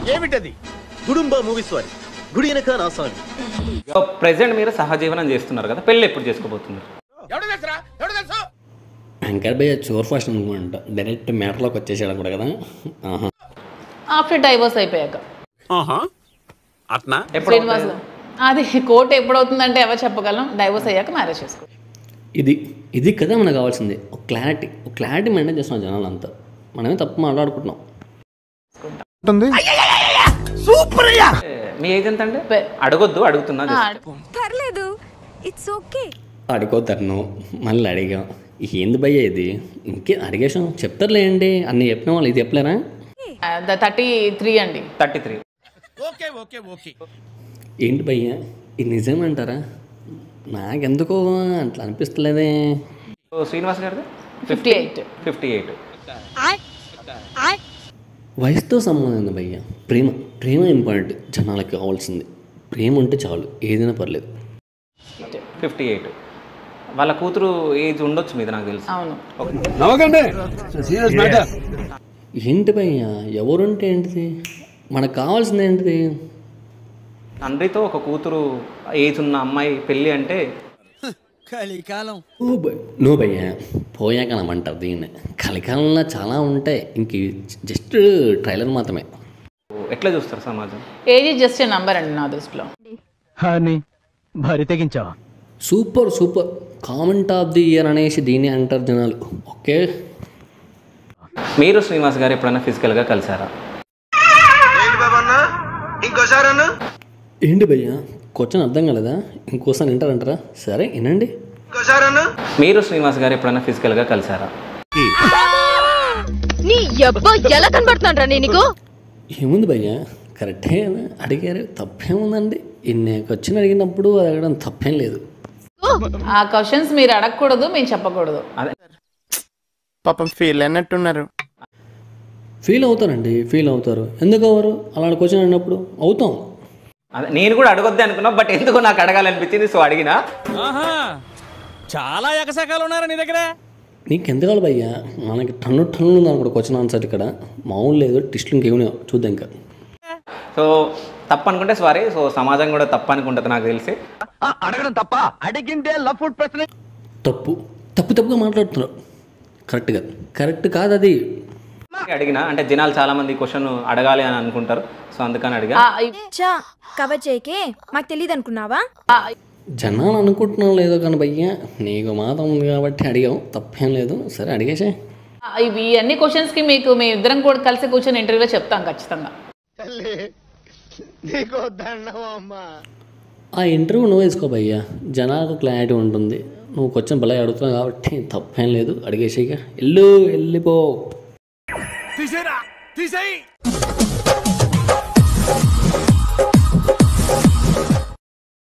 ఏమిటది గుడుంబ మూవీస్ వారి గుడి వెనక నా సాంగ్ సో ప్రెసెంట్ మీరు సహజీవనం చేస్తున్నారు కదా పెళ్ళి ఎప్పుడు చేసుకోబోతున్నారు ఎవడు తెలుసురా ఎవడు తెలుసు వెంకట్ భయ్య చోర్ ఫాస్ట్ అనుకుంటా డైరెక్ట్ మ్యాటర్లోకి వచ్చేసాడు కూడా కదా ఆహా ఆఫ్టర్ డైవర్స్ అయిపోయాక అట్నా ఎప్పుడు శ్రీనివాస్ అది కోర్టు ఎప్పుడవుతుందంటే ఎవరు చెప్పగలం డైవర్స్ అయ్యాక మ్యారేజ్ చేసుకో ఇది ఇది కదా మనకు కావాల్సింది ఒక క్లారిటీ ఒక క్లారిటీ మెయింటైన్ చేస్తున్నాం జనాలు అంతా మనమే తప్పు మాట్లాడుకుంటున్నాం ఏ, మీ ఏజ్ ఎంత అండి అడగొద్దు అడుగుతున్నా just. పర్లేదు ఇట్స్ ఓకే అడుగుతాను మళ్ళీ అడిగాం ఏంది భయ్య ఇది ఇంకే అడిగేసాం చెప్తారులేండి అన్ని చెప్పిన వాళ్ళు ఇది చెప్పలేరా థర్టీ త్రీ అండి thirty three okay okay okay ఏంటి భయ్య ఇది నిజమంటారా నాకెందుకో అట్లా అనిపిస్తలేదే సో శ్రీనివాస్ గారిది ఫిఫ్టీ ఎయిట్ ఫిఫ్టీ ఎయిట్ వయసుతో సంబంధం ఉంది భయ్య ప్రేమ ప్రేమ ఇంపార్టెంట్ జనాలకి కావాల్సింది ప్రేమ ఉంటే చాలు ఏదైనా పర్లేదు ఫిఫ్టీ ఎయిట్ వాళ్ళ కూతురు ఏజ్ ఉండొచ్చు మీద నాకు తెలుసు అవును ఏంటి భయ్య ఎవరుంటే ఏంటిది మనకు కావాల్సింది ఏంటిది తండ్రితో ఒక కూతురు ఏజ్ ఉన్న అమ్మాయి పెళ్ళి అంటే ఓ భయ్ నో భయ్య పోయాక నమ్మంటారు దీన్ని కలికాలంలో చాలా ఉంటాయి ఇంక జస్ట్ ట్రైలర్ మాత్రమే ఎట్లా చూస్తారు సమాజం ఏజ్ జస్ట్ నంబర్ అండి నా దృష్టిలో హాని భారీ తెగించావా super super comment of the year అనేసి దీన్ని అంటారు జనాలు ఓకే మీరు శ్రీనివాస్ గారు ఎప్పుడైనా ఫిజికల్గా కలిసారా ఏంటి భయ్య క్వశ్చన్ అర్థం కాలేదా ఇంకోసారి వింటారంటారా సరే వినండి మీరు శ్రీనివాస్ గారు ఎప్పుడైనా ఫిజికల్గా కలిసారా నీ అబ్బా ఎలా కనబడుతున్నాను రా నీకు ఏముంది భయ్య కరెక్టే కదా అడిగారు తప్పేముందండి ఇన్ని క్వశ్చన్ అడిగినప్పుడు అది అడగడం తప్పేం లేదు ఆ క్వశ్చన్స్ మీరు అడగకూడదు మేము చెప్పకూడదు అదే పాపం ఫీల్ అన్నట్టున్నారు ఫీల్ అవుతారండి ఫీల్ అవుతారు ఎందుకు అవ్వరు అలాంటి క్వశ్చన్ అడిగినప్పుడు అవుతాం అదే నేను కూడా అడగొద్దు అనుకున్నా బట్ ఎందుకు నాకు అడగాలనిపించింది సో అడిగినా చాలా ఎకసకాలు ఉన్నారా నీ దగ్గర నీకు ఎంత కావాలి భయ్యా మనకి టన్ను టన్ను ఉంది అనుకో క్వశ్చన్ ఆన్సర్ ఇక్కడ మామూలు లేదు టెస్ట్లు ఇంకేమైనా చూద్దాం ఇంకా సో తప్పు అనుకుంటే సారీ సో సమాజం కూడా తప్పు అనుకుంటుంది నాకు తెలిసి అడగడం తప్ప అడిగిందే లవ్ ఫుడ్ ప్రశ్న తప్పు తప్పు తప్పుగా మాట్లాడుతున్నారు కరెక్ట్గా కరెక్ట్ కాదు అది అడిగినా అంటే జనాలు చాలా మంది క్వశ్చన్ అడగాలి అని అనుకుంటారు సో అందుకని అడిగా ఆ, చా కవర్ చేయకే మాకు తెలియదు అనుకున్నావా ఆ, జనాలు అనుకుంటున్నాం లేదో కానీ భయ్యా నీకు మాత్రం ఉంది కాబట్టి అడిగాం తప్పేం లేదు సరే అడిగేసే ఆ, ఇవి అన్ని క్వశ్చన్స్ కి మీకు మేము ఇద్దరం కూడా కలిసి కూర్చొని ఇంటర్వ్యూలో చెప్తాం ఖచ్చితంగా ఆ ఇంటర్వ్యూ నువ్వు వేసుకో భయ్యా జనాలకు క్లారిటీ ఉంటుంది నువ్వు క్వశ్చన్ భలే అడుగుతున్నావు కాబట్టి తప్పేం లేదు అడిగేసేగా ఎల్లు వెళ్ళిపో తీసేరా తీసేయి